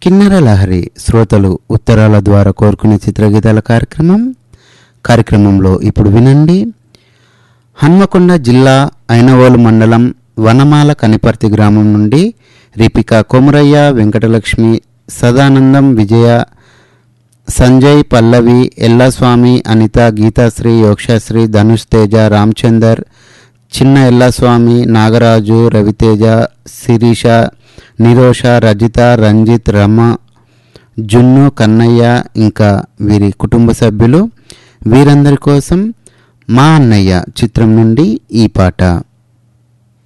కిన్నెర లహరి శ్రోతలు ఉత్తరాల ద్వారా కోరుకునే చిత్రగీతాల కార్యక్రమం కార్యక్రమంలో ఇప్పుడు వినండి హన్మకొండ జిల్లా ఐనవోలు మండలం వనమాల కనిపర్తి గ్రామం నుండి రిపిక కొమరయ్య వెంకటలక్ష్మి సదానందం విజయ సంజయ్ పల్లవి ఎల్లస్వామి అనిత గీతాశ్రీ యోక్షాశ్రీ ధనుష్ తేజ రామచందర్ చిన్న ఎల్లస్వామి నాగరాజు రవితేజ శిరీష నిరోష రజిత రంజిత్ రమ జున్ను కన్నయ్య ఇంకా వీరి కుటుంబ సభ్యులు వీరందరి కోసం మా అన్నయ్య చిత్రం నుండి ఈ పాట